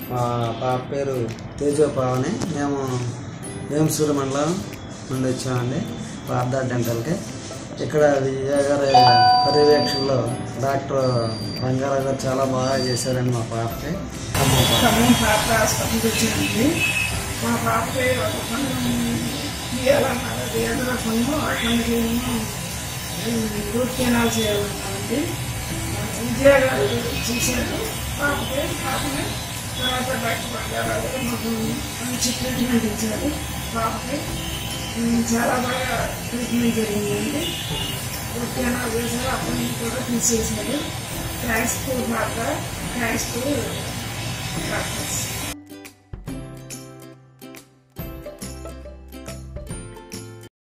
మా పాప పేరు తేజోపావని మేము వేమసూరు మండలం నుండి వచ్చామండి పార్థ డెంటల్కి ఇక్కడ విజయ గారి పర్యవేక్షణలో డాక్టర్ రంగారావు గారు చాలా బాగా చేశారండి మా పాపకి ఖమ్మం పాప హాస్పిటల్కి వచ్చానండి మా పాపకి ఒక పన్ను తీయాలన్నారు అది ఎదురు పన్ను ఆ పన్నుకి ఏమో రూట్ కెనాల్ చేయాలన్నారండి విజయ గారు చూశారు పాపకి పాపని తర్వాత డాక్టర్ బంగారావు గారు మాకు మంచి ట్రీట్మెంట్ ఇచ్చారు పాపకి ఉమ్, చాలా బాగా ట్రీట్మెంట్ జరిగిందండి రూట్ కెనాల్ చేశారు అప్పటి నుంచి కూడా తీసేశారు thanks to doctor thanks to doctors